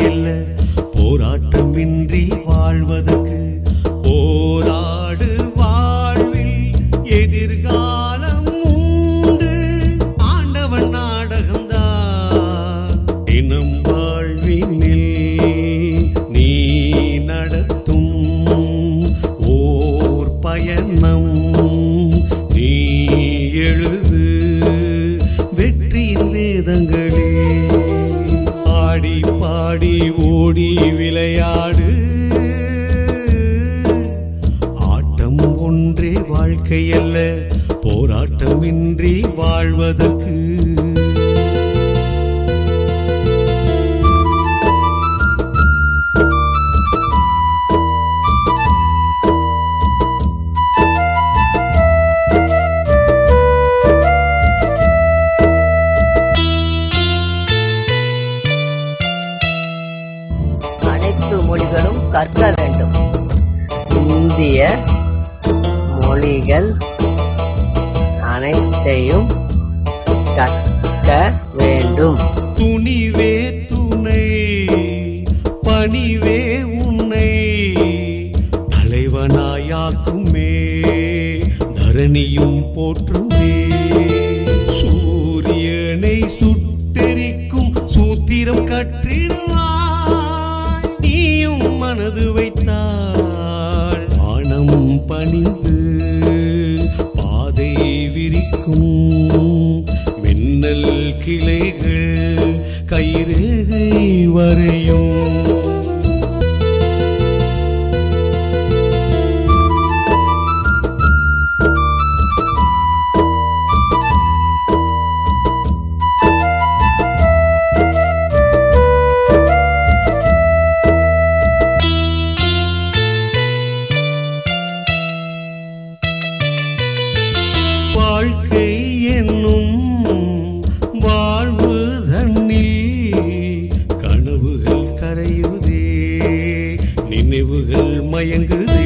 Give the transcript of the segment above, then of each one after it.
வாழ்க்கையல்ல போராட்டமின்றி வாழ்வதற்கு போராடு வாழ்வில் எதிர்காலம் உண்டு ஆண்டவன் நாடகம்தான் தினம் வாழ்வினில் நீ நடத்தும் ஓர் பயணம் நீ எழுது வெற்றியின் வேதங்களே ஆடி பாடி ஓடி விளையாடு ஆட்டம் ஒன்றே வாழ்க்கையல்ல போராட்டமின்றி வாழ்வதற்கு அனைத்து மொழிகளும் கற்க வேண்டும் இந்திய மொழிகள் அனைத்தையும் கற்க வேண்டும் துணிவே துணை பணிவே உன்னை தலைவனாயாக்குமே தரணியும் போற்றுமே சூரியனை சுட்டெரிக்கும் சூத்திரம் கற்றிடுவாய் நீயும் மனது வைத்தாள் வானம் பணிந்து பாதை விரிக்கும் மின்னல் கிளைகள் கயிறுகை வரையும் வாழ்க்கை என்னும் வாழ்வு தண்ணில் கனவுகள் கரையுதே நினைவுகள் மயங்குதே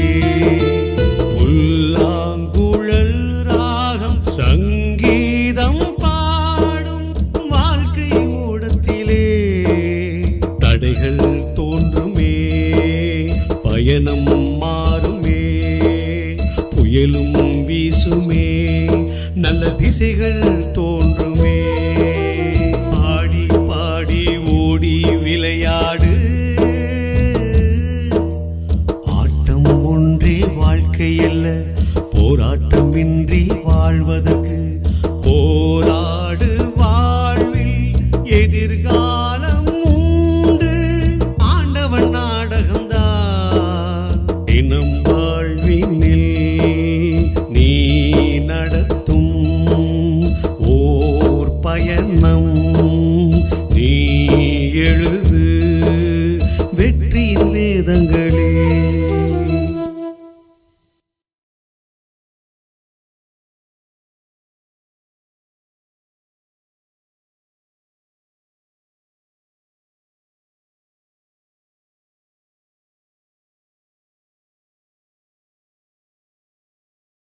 புல்லாங்குழல் ராகம் சங்கீதம் பாடும் வாழ்க்கை ஓடத்திலே தடைகள் தோன்றுமே பயணம் மாறுமே புயலும் வீசுமே நல்ல திசைகள் தோன்றுமே ஆடி பாடி ஓடி விளையாடு ஆட்டம் ஒன்றே வாழ்க்கையல்ல போராட்டமின்றி